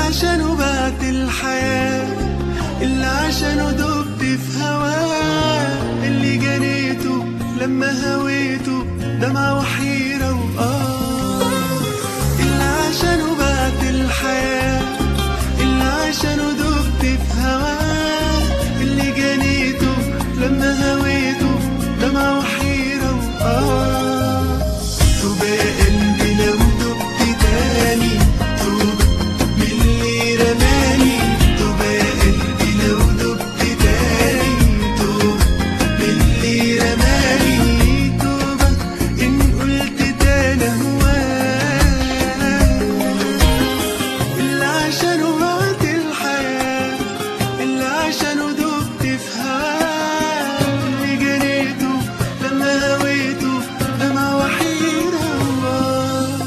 عشانه بعت الحياة اللي عشانه دبت في هواه اللي جنيته لما هويته دمعة وحيرة وآه اللي عشانه بعت الحياة اللي عشانه دبت في هواه اللي جنيته لما هويته دمعة وحيرة وآه توبة يا قلبي لو دبت تاني توبة من اللي رماني توبة يا قلبي لو دبت تاني توبة من اللي رماني توبة إن قلت تاني هواه اللي عشانه وقت الحياة اللي عشانه دبت في هواه اللي جريته لما هويته دمعة وحيرة وآه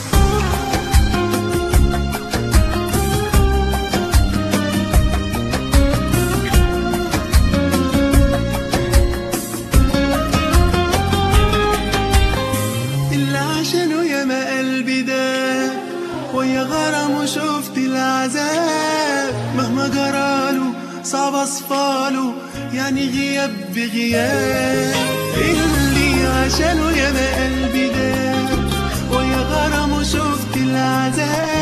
اللي عشانه ياما قلبي ده ويا غرامه شفت العذاب مهما جراله صعب اصفاله يعني غياب بغياب اللي عشانه ياما قلبي ده ويا غرامه شفت العذاب